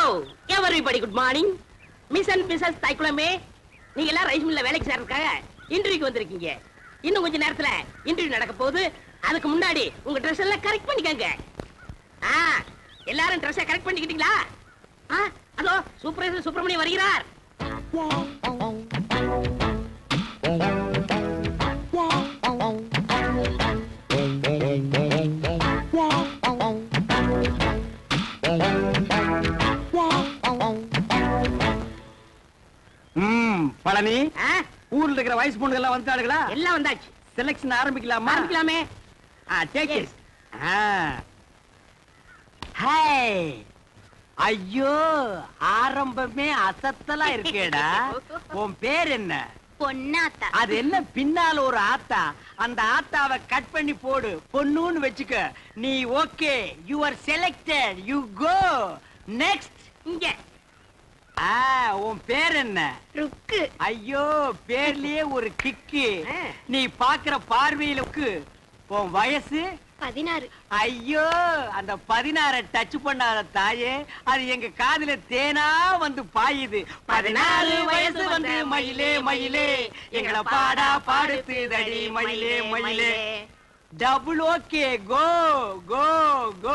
Everybody good morning miss and missus தைக்குளமே நீங்க எல்லாம் ரைஸ் மில்ல வேலைக்கு சேர்றதுக்காக இன்டர்வியூக்கு வந்திருக்கீங்க இன்னும் கொஞ்ச நேரத்துல இன்டர்வியூ நடக்க போகுது அதுக்கு முன்னாடி உங்க ட்ரெஸ் எல்லாம் கரெக்ட் பண்ணிக்கங்க ஆ எல்லாரும் ட்ரெஸ்ஸை கரெக்ட் பண்ணிக்கிட்டீங்களா ஆ அதோ சூப்பர்வைசர் சுப்பிரமணியம் வருகிறார் ம் பழனி ஆ, ஊர்ல இருக்கிற வயசு பொண்ணுங்க எல்லாம் வந்துட்டாளுங்களா எல்லாம் வந்தாச்சு செலக்ஷன் ஆரம்பிக்கலாமா ஆரம்பிக்கலாமே ஆ டேக் Yes. இட் ஹாய் ஐயோ ஆரம்பமே அசத்தலா இருக்கேடா உன் பேர் என்ன பொன்னாத்தா அது என்ன பின்னால ஒரு ஆத்தா அந்த ஆத்தாவை கட் பண்ணி போடு பொண்ணுன்னு வச்சுக்க நீ okay you are selected you go next இங்க ஆ உன் பேர் என்ன ருக்கு ஐயோ பேர்லயே ஒரு கிக்கு ஆ. நீ பாக்குற பார்வையிலுக்கு உன் வயசு பதினாறு ஐயோ அந்த பதினாற டச் பண்ணாத தாயே அது எங்க காதுல தேனா வந்து பாயுது பதினாறு வயசு வந்து மயிலே மயிலே எங்களை பாடா பாடுத்து தடி மயிலே மயிலே டபுள் ஓகே கோ கோ கோ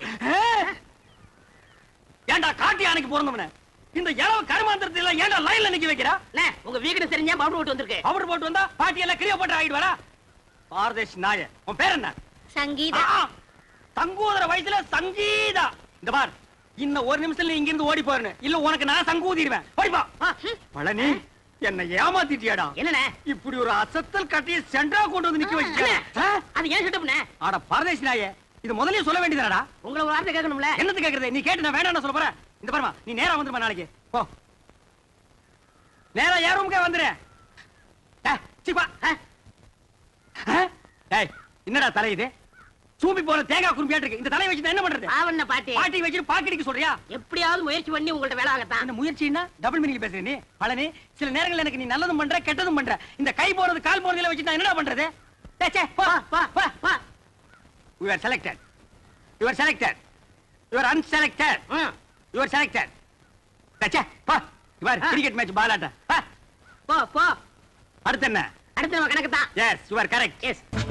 ஏன்டா காட்டி அன்னைக்கு பிறந்தவன இந்த இளவு கருமாந்திரத்துல ஏன்டா லைன்ல நிக்க வைக்கிறா அண்ணே, உங்க வீக்கெண்ட் தெரிஞ்சா பவுடர் போட்டு வந்திருக்கு அவர் போட்டு வந்தா பாட்டி எல்லாம் கிளியோ போட்டு ஆயிடுவாரா பாரதேஷ் நாய உன் பேர் என்ன சங்கீதா ஆ, தங்கூதுற வயசுல சங்கீதா இந்த பார் இன்னும் ஒரு நிமிஷத்துல நீ இங்கிருந்து ஓடி போறனு இல்ல உனக்கு நான் சங்கூதிடுவேன் போய் பா ஆ, பழனி என்ன ஏமாத்திட்டியாடா என்னண்ணே இப்படி ஒரு அசத்தல் கட்டிய சென்டரா கொண்டு வந்து நிக்க அண்ணே, வைக்க அது ஏன் செட்டப்ண்ணே ஆட பரதேஷ் நாயே இது முதல்லயே சொல்ல வேண்டியதாடா உங்களை ஒரு வார்த்தை கேட்கணும்ல என்னது கேக்குறது நீ கேட்டு நான் வேண்டாம் சொல்ல போறேன் இந்த பாருமா நீ நேரா வந்துருமா நாளைக்கு போ நேரா ஏன் ரூமுக்கே வந்துரு ஏய், சீ, வா. ஆ? ஆ? ஏய், என்னடா தலை இது சூம்பி போற தேங்காய் குறும்பியாட்டு இருக்கு இந்த தலையை வச்சு நான் என்ன பண்றது ஆவண்ண பாட்டி பாட்டி வச்சுட்டு பாக்கெட்டுக்கு சொல்றியா எப்படியாவது முயற்சி பண்ணி உங்கள்ட்ட வேலை ஆகத்தான் அந்த முயற்சின்னா டபுள் மீனிங் பேசுற நீ பழனி சில நேரங்கள்ல எனக்கு நீ நல்லதும் பண்ற கெட்டதும் பண்ற இந்த கை போறது கால் போறதுல வச்சு நான் என்னடா பண்றது டே, சே, போ, போ, போ, போ. You are selected. You are selected. You are unselected. ம், You are selected. டே, சே, போ. இவர் ஆ. கிரிக்கெட் மேட்ச் பால் ஆட்ட போ போ அடுத்து என்ன அடுத்து நம்ம கணக்கு தான் yes you are correct S